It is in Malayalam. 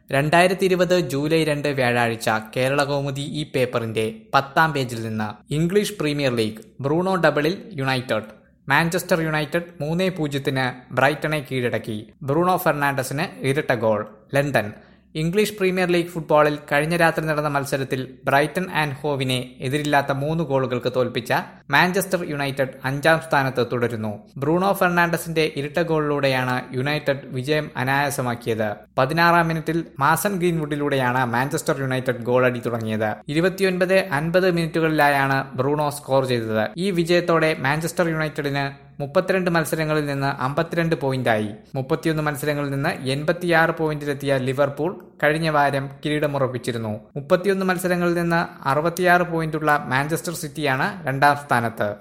രണ്ടായിരത്തി ഇരുപത് ജൂലൈ രണ്ട് വ്യാഴാഴ്ച കേരള കൗമുദി ഈ പേപ്പറിന്റെ പത്താം പേജിൽ നിന്ന് ഇംഗ്ലീഷ് പ്രീമിയർ ലീഗ് ബ്രൂണോ ഡബിളിൽ യുണൈറ്റഡ് മാഞ്ചസ്റ്റർ യുണൈറ്റഡ് മൂന്നേ പൂജ്യത്തിന് ബ്രൈറ്റണെ കീഴടക്കി ബ്രൂണോ ഫെർണാണ്ടസിന് ഇരട്ട ഗോൾ ലണ്ടൻ ഇംഗ്ലീഷ് പ്രീമിയർ ലീഗ് ഫുട്ബോളിൽ കഴിഞ്ഞ രാത്രി നടന്ന മത്സരത്തിൽ ബ്രൈറ്റൺ ആൻഡ് ഹോവിനെ എതിരില്ലാത്ത മൂന്ന് ഗോളുകൾക്ക് തോൽപ്പിച്ച മാഞ്ചസ്റ്റർ യുണൈറ്റഡ് അഞ്ചാം സ്ഥാനത്ത് തുടരുന്നു ബ്രൂണോ ഫെർണാണ്ടസിന്റെ ഇരട്ട ഗോളിലൂടെയാണ് യുണൈറ്റഡ് വിജയം അനായാസമാക്കിയത് പതിനാറാം മിനിറ്റിൽ മാസൺ ഗ്രീൻവുഡിലൂടെയാണ് മാഞ്ചസ്റ്റർ യുണൈറ്റഡ് ഗോളടി തുടങ്ങിയത് ഇരുപത്തിയൊൻപത് അൻപത് മിനിറ്റുകളിലായാണ് ബ്രൂണോ സ്കോർ ചെയ്തത് ഈ വിജയത്തോടെ മാഞ്ചസ്റ്റർ യുണൈറ്റഡിന് മുപ്പത്തിരണ്ട് മത്സരങ്ങളിൽ നിന്ന് അമ്പത്തിരണ്ട് പോയിന്റായി മുപ്പത്തിയൊന്ന് മത്സരങ്ങളിൽ നിന്ന് എൺപത്തിയാറ് പോയിന്റിലെത്തിയ ലിവർപൂൾ കഴിഞ്ഞ വാരം കിരീടമുറപ്പിച്ചിരുന്നു മുപ്പത്തിയൊന്ന് മത്സരങ്ങളിൽ നിന്ന് അറുപത്തിയാറ് പോയിന്റുള്ള മാഞ്ചസ്റ്റർ സിറ്റിയാണ് രണ്ടാം സ്ഥാനത്ത്